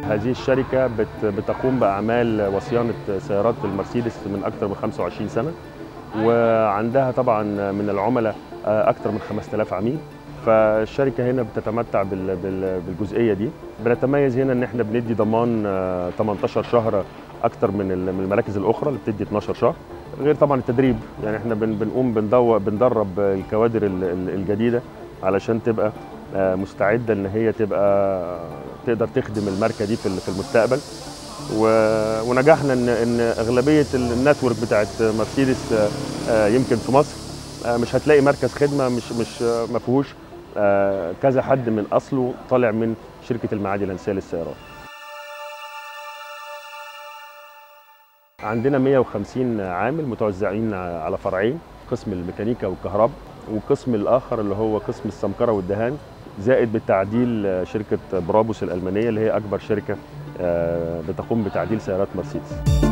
هذه الشركة بت- بتقوم بأعمال وصيانة سيارات المرسيدس من أكثر من 25 سنة وعندها طبعا من العملاء أكثر من 5000 عميل فالشركة هنا بتتمتع بال- بال- بالجزئية دي بنتميز هنا إن إحنا بندي ضمان آه، 18 شهر أكثر من ال- من المراكز الأخرى اللي بتدي 12 شهر غير طبعا التدريب يعني إحنا بن- بنقوم بندو- بندرب الكوادر ال- ال- الجديدة علشان تبقى آه، مستعده ان هي تبقى تقدر تخدم الماركه دي في في المستقبل و- ونجحنا ان ان اغلبيه النتورك بتاعت مرسيدس آه، آه، يمكن في مصر آه، مش هتلاقي مركز خدمه مش مش آه، ما فيهوش آه، كذا حد من اصله طالع من شركه المعادي الهندسيه للسيارات عندنا 150 عامل متوزعين على فرعين قسم الميكانيكا والكهرباء والقسم الاخر اللي هو قسم السمكره والدهان زائد بالتعديل شركه برابوس الالمانيه اللي هي اكبر شركه آه، بتقوم بتعديل سيارات مرسيدس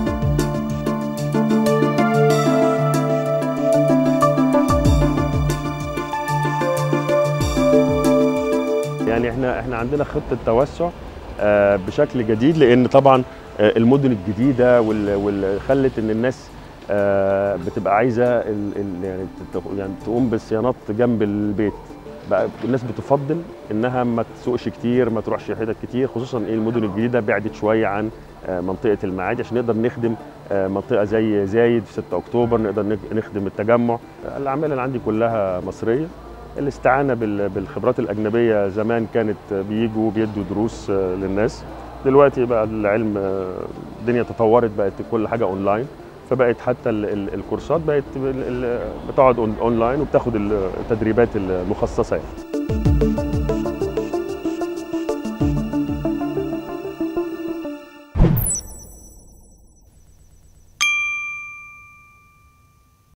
يعني احنا احنا عندنا خطه توسع آه، بشكل جديد لان طبعا آه، المدن الجديده وال- وال- خلت ان الناس آه، بتبقى عايزه ال- ال- يعني تت- يعني تقوم بالصيانات جنب البيت بقى الناس بتفضل انها ما تسوقش كتير ما تروحش حتت كتير خصوصا ايه المدن الجديده بعدت شويه عن آه، منطقه المعادي عشان نقدر نخدم آه، منطقه زي زايد في 6 اكتوبر نقدر نخ- نخدم التجمع آه، الاعمال اللي عندي كلها مصريه الاستعانه بال- بالخبرات الاجنبيه زمان كانت بيجوا بيدوا دروس آه، للناس دلوقتي بقى العلم آه، الدنيا تطورت بقت كل حاجه اونلاين فبقت حتى ال- ال- الكورسات بقت ال- ال- بتقعد أون- اونلاين وبتاخد التدريبات المخصصه يعني